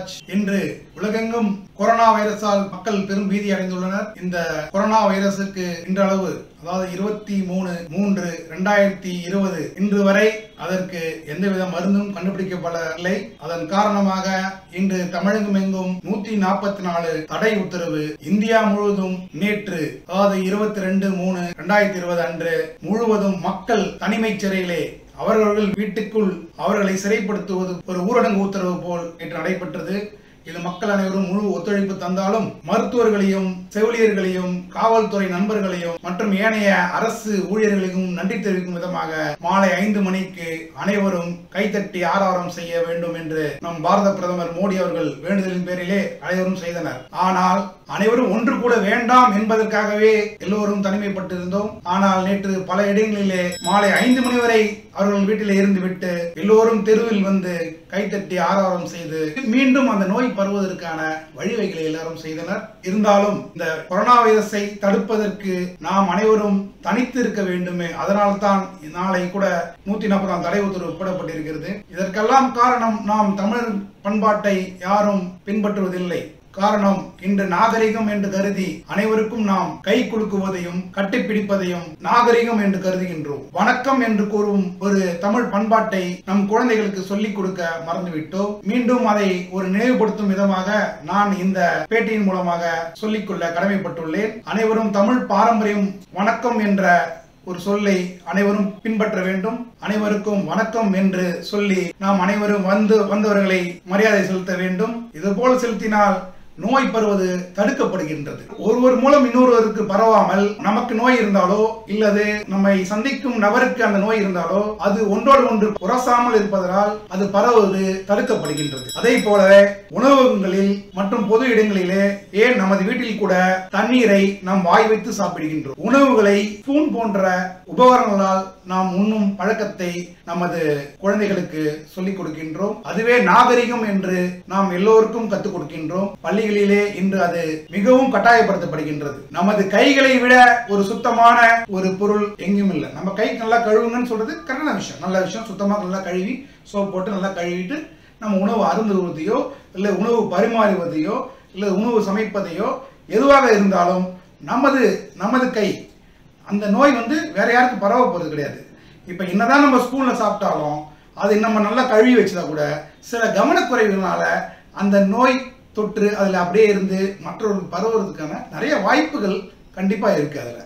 நாகராஜ் இன்று உலகெங்கும் கொரோனா வைரஸால் மக்கள் பெரும் பீதி அடைந்துள்ளனர் இந்த கொரோனா வைரசுக்கு இன்றளவு அதாவது இருபத்தி மூணு மூன்று ரெண்டாயிரத்தி இருபது இன்று வரை அதற்கு எந்தவித மருந்தும் கண்டுபிடிக்கப்படவில்லை அதன் காரணமாக இன்று தமிழகம் எங்கும் நூத்தி நாற்பத்தி நாலு தடை உத்தரவு இந்தியா முழுவதும் நேற்று அதாவது இருபத்தி ரெண்டு மூணு ரெண்டாயிரத்தி இருபது அன்று முழுவதும் மக்கள் தனிமைச் சிறையிலே அவரவர்கள் வீட்டுக்குள் அவர்களை சிறைப்படுத்துவது ஒரு ஊரடங்கு உத்தரவு போல் நேற்று நடைபெற்றது இது மக்கள் அனைவரும் முழு ஒத்துழைப்பு தந்தாலும் மருத்துவர்களையும் செவிலியர்களையும் காவல்துறை நண்பர்களையும் மற்றும் ஏனைய அரசு ஊழியர்களையும் நன்றி தெரிவிக்கும் விதமாக மாலை ஐந்து மணிக்கு அனைவரும் கைத்தட்டி ஆரவாரம் செய்ய வேண்டும் என்று நம் பாரத பிரதமர் மோடி அவர்கள் வேண்டுதலின் பேரிலே அனைவரும் செய்தனர் ஆனால் அனைவரும் ஒன்று கூட வேண்டாம் என்பதற்காகவே எல்லோரும் தனிமைப்பட்டிருந்தோம் ஆனால் நேற்று பல இடங்களிலே மாலை ஐந்து மணி வரை அவர்கள் வீட்டில் இருந்துவிட்டு எல்லோரும் தெருவில் வந்து கைத்தட்டி ஆரவாரம் செய்து மீண்டும் அந்த நோய் பரவுவதற்கான வழிவகைகளை எல்லாரும் செய்தனர் இருந்தாலும் இந்த கொரோனா வைரஸை தடுப்பதற்கு நாம் அனைவரும் தனித்து இருக்க வேண்டுமே அதனால்தான் நாளை கூட நூத்தி நாற்பதாம் தடை உத்தரவு போடப்பட்டிருக்கிறது இதற்கெல்லாம் காரணம் நாம் தமிழர் பண்பாட்டை யாரும் பின்பற்றுவதில்லை காரணம் இன்று நாகரிகம் என்று கருதி அனைவருக்கும் நாம் கை குலுக்குவதையும் கட்டிப்பிடிப்பதையும் நாகரிகம் என்று கருதுகின்றோம் வணக்கம் என்று கூறும் ஒரு தமிழ் பண்பாட்டை நம் குழந்தைகளுக்கு சொல்லிக் கொடுக்க மறந்துவிட்டோம் மீண்டும் அதை ஒரு நினைவுபடுத்தும் விதமாக நான் இந்த பேட்டியின் மூலமாக சொல்லிக்கொள்ள கடமைப்பட்டுள்ளேன் அனைவரும் தமிழ் பாரம்பரியம் வணக்கம் என்ற ஒரு சொல்லை அனைவரும் பின்பற்ற வேண்டும் அனைவருக்கும் வணக்கம் என்று சொல்லி நாம் அனைவரும் வந்து வந்தவர்களை மரியாதை செலுத்த வேண்டும் இதுபோல் செலுத்தினால் நோய் பருவது தடுக்கப்படுகின்றது ஒருவர் மூலம் இன்னொருவருக்கு பரவாமல் நமக்கு நோய் இருந்தாலோ இல்லது நம்மை சந்திக்கும் நபருக்கு அந்த நோய் இருந்தாலோ அது ஒன்றோடு ஒன்று உரசாமல் இருப்பதனால் அது பரவுவது தடுக்கப்படுகின்றது அதே போல உணவகங்களில் மற்றும் பொது இடங்களிலே ஏன் நமது வீட்டில் கூட தண்ணீரை நாம் வாய் வைத்து சாப்பிடுகின்றோம் உணவுகளை ஸ்பூன் போன்ற உபகரணங்களால் நாம் உண்ணும் பழக்கத்தை நமது குழந்தைகளுக்கு சொல்லிக் கொடுக்கின்றோம் அதுவே நாகரிகம் என்று நாம் எல்லோருக்கும் கற்றுக் கொடுக்கின்றோம் பள்ளிகளிலே இன்று அது மிகவும் கட்டாயப்படுத்தப்படுகின்றது நமது கைகளை விட ஒரு சுத்தமான ஒரு பொருள் எங்கேயும் இல்லை நம்ம கை நல்லா கழுவுங்கன்னு சொல்றது கரெக்டான விஷயம் நல்ல விஷயம் சுத்தமாக நல்லா கழுவி சோப் போட்டு நல்லா கழுவிட்டு நம்ம உணவு அருந்துவதையோ இல்லை உணவு பரிமாறுவதையோ இல்லை உணவு சமைப்பதையோ எதுவாக இருந்தாலும் நமது நமது கை அந்த நோய் வந்து வேற யாருக்கும் பரவ போறது கிடையாது இப்போ என்னதான் நம்ம ஸ்பூன்ல சாப்பிட்டாலும் அது நம்ம நல்லா கழுவி வச்சதா கூட சில கவனக்குறைவுனால அந்த நோய் தொற்று அதில் அப்படியே இருந்து மற்றவர்களுக்கு பரவுறதுக்கான நிறைய வாய்ப்புகள் கண்டிப்பாக இருக்கு அதில்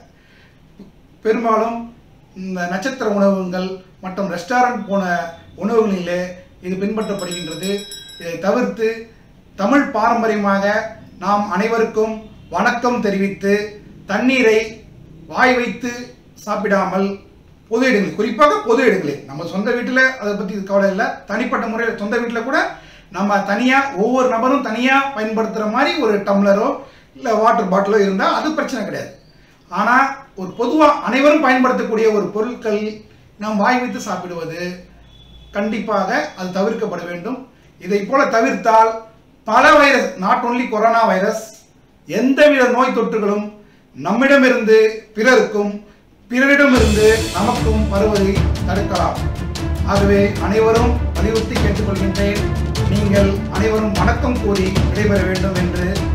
பெரும்பாலும் இந்த நட்சத்திர உணவகங்கள் மற்றும் ரெஸ்டாரண்ட் போன உணவுகளிலே இது பின்பற்றப்படுகின்றது இதை தவிர்த்து தமிழ் பாரம்பரியமாக நாம் அனைவருக்கும் வணக்கம் தெரிவித்து தண்ணீரை வாய் வைத்து சாப்பிடாமல் பொது இடங்களில் குறிப்பாக பொது இடங்களில் நம்ம சொந்த வீட்டில் அதை பற்றி கவலை இல்லை தனிப்பட்ட முறையில் சொந்த வீட்டில் கூட நம்ம தனியாக ஒவ்வொரு நபரும் தனியாக பயன்படுத்துகிற மாதிரி ஒரு டம்ளரோ இல்லை வாட்டர் பாட்டிலோ இருந்தால் அது பிரச்சனை கிடையாது ஆனால் ஒரு பொதுவாக அனைவரும் பயன்படுத்தக்கூடிய ஒரு பொருட்கள் நாம் வாய் வைத்து சாப்பிடுவது கண்டிப்பாக அது தவிர்க்கப்பட வேண்டும் இதை போல தவிர்த்தால் பல virus not only corona virus எந்தவித நோய் தொற்றுகளும் நம்மிடமிருந்து பிறருக்கும் பிறரிடமிருந்து நமக்கும் வருவதை தடுக்கலாம் ஆகவே அனைவரும் வலியுறுத்தி கேட்டுக்கொள்கின்றேன் நீங்கள் அனைவரும் வணக்கம் கூறி விடைபெற வேண்டும் என்று